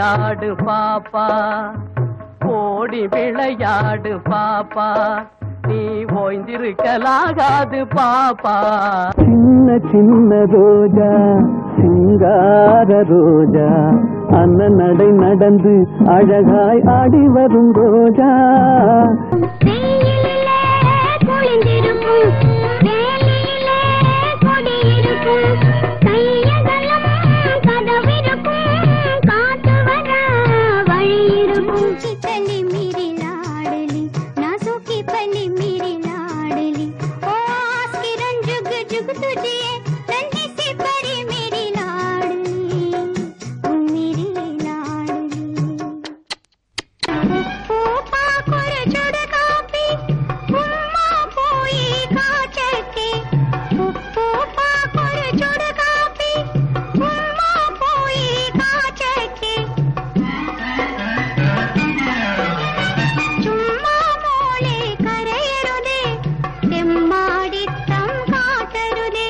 விளையாடு பாப்பா ஓடி விளையாடு பாப்பா நீ ஓய்ந்திருக்கலாகாது பாப்பா சின்ன சின்ன ரோஜா சிங்கார ரோஜா அண்ணன் நடை நடந்து அழகாய் ஆடி வரும் ரோஜா வெயிலிலே குளிந்திருக்கும் வேலியிலே கொடியிருக்கும் கையகலம் கதவிருக்கும் காத்து வர வழியிருக்கும் சித்தலி மீறி லாடலி நாசுக்கி பலி மீறி லாடலி ओ किरण जुग जुग तुझे नन्ही सी परी मेरी लाडली ओ मेरी लाडली పాకుర చుడకాపి ఉమ్మా పోయి కాచకి ఉప్పు పాకుర చుడకాపి ఉమ్మా పోయి కాచకి ചുമ്മാ മോളെ കരയരുതേ തെമ്മാടിത്തം കാട്ടരുതേ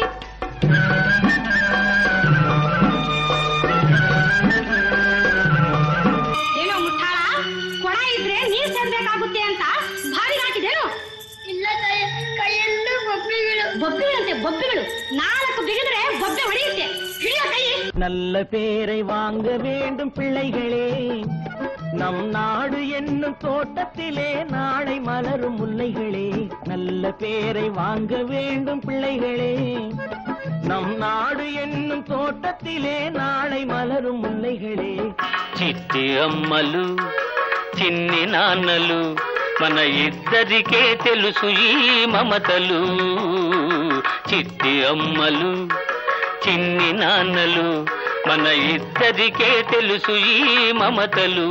ಏನೋ ಮುಟ್ಟಾಳ ಕೊಡ ಇದ್ರೆ ನೀರ್ ಸೇರ್ಬೇಕಾಗುತ್ತೆ ಅಂತ ಭಾರಿ ಹಾಕಿದೇನು ಇಲ್ಲ ಕೈಯೆಲ್ಲ ಬೊಬ್ಬಿಗಳು ಬೊಬ್ಬಿಗಳಂತೆ ಬೊಬ್ಬಿಗಳು ನಾಲ್ಕು ಬಿಗಿದ್ರೆ ಬೊಬ್ಬೆ ಹೊಡೆಯುತ್ತೆ ಹಿಡಿಯೋ ಕೈ நல்ல பேரை வாங்க வேண்டும் பிள்ளைகளே நம் நாடு என்னும் தோட்டத்திலே நாளை மலரும் முல்லைகளே நல்ல பேரை வாங்க வேண்டும் பிள்ளைகளே நம் நாடு என்னும் తోటத்திலே నాளை మలரும் ముల్లైகளே చిట్టి అమ్మలు చిన్ని నాన్నలు మన ఇద్దరికే తెలుసు ఈ మమతలు చిట్టి అమ్మలు చిన్ని నాన్నలు మన ఇద్దరికే తెలుసు ఈ మమతలు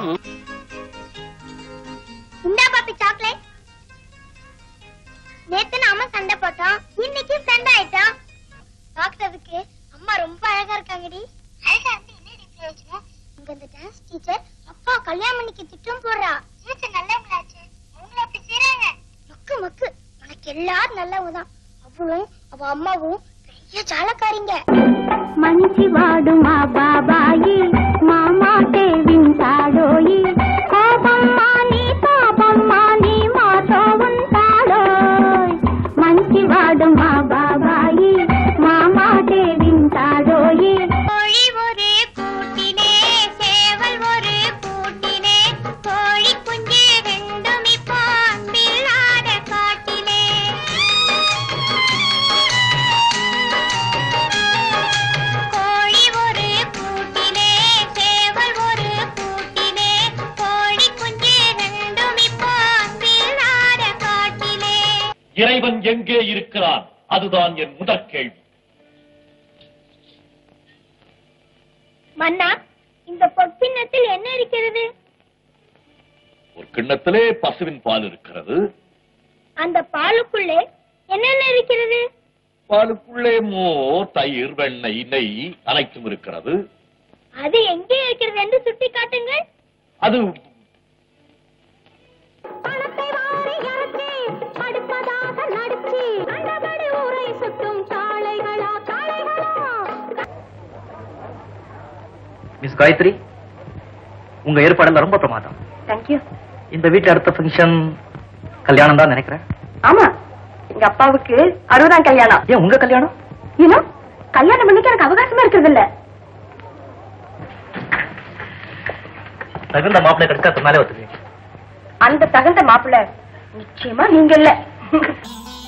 இந்தா பாப்பி சாக்லேட் நேத்து நாம சண்டை போட்டோம் இன்னைக்கு ஃப்ரெண்ட் ஆயிட்டோம் பாக்குறதுக்கு அம்மா ரொம்ப அழகா இருக்காங்கடி அழகா இருந்து என்ன பிரயோஜனம் இங்க இந்த டான்ஸ் டீச்சர் அப்பா கல்யாணம் பண்ணிக்க திட்டம் போடுறா டீச்சர் நல்லவங்களாச்சு அவங்கள அப்படி செய்றாங்க மக்கு மக்கு உனக்கு எல்லாரும் நல்லவங்க தான் அவளும் அவ அம்மாவும் பெரிய చాలకారింగ మంచి వాడు మా బాబాయి మా మాటే వింటాడోయి కోపం మాని పాపం మాని మాతో ఉంటాడోయ్ మంచివాడు మా బాబాయి మా మాటే వింటాడోయి கோழி ஒரு கூட்டிலே சேவல் ஒரு கூட்டிலே கோழி குஞ்சு ரெண்டும் இப்போ அன்பில்லாத காட்டிலே கோழி ஒரு கூட்டிலே சேவல் ஒரு கூட்டிலே கோழி குஞ்சு ரெண்டும் இப்போ அன்பில்லாத காட்டிலே இறைவன் எங்கே இருக்கிறான் அதுதான் என் முதற் கேள்வி மன்னா இந்த பொற்பின்னத்தில் என்ன இருக்கிறது ஒரு கிண்ணத்திலே பசுவின் பால் இருக்கிறது அந்த பாலுக்குள்ளே என்னென்ன இருக்கிறது பாலுக்குள்ளே மோர் தயிர் வெண்ணெய் நெய் அனைத்தும் இருக்கிறது அது எங்கே இருக்கிறது என்று சுட்டி காட்டுங்கள் அது பணத்தை வாரி இறக்கி படுப்பதாக நடிச்சு கண்டபடி ஊரை சுற்றும் காளைகளா காளைகளா மிஸ் காயத்ரி உங்க ஏற்பாடுல ரொம்ப பிரமாதம் தேங்க்யூ இந்த வீட்டு அடுத்த ஃபங்க்ஷன் கல்யாணம் தான் நினைக்கிறேன் ஆமா எங்க அப்பாவுக்கு அறுபதாம் கல்யாணம் ஏன் உங்க கல்யாணம் இன்னும் கல்யாணம் பண்ணிக்க எனக்கு அவகாசமா இருக்கிறது இல்ல தகுந்த மாப்பிள்ளை கிடைச்சா சொன்னாலே ஒத்துக்கு அந்த தகுந்த மாப்பிள்ளை நிச்சயமா நீங்க இல்ல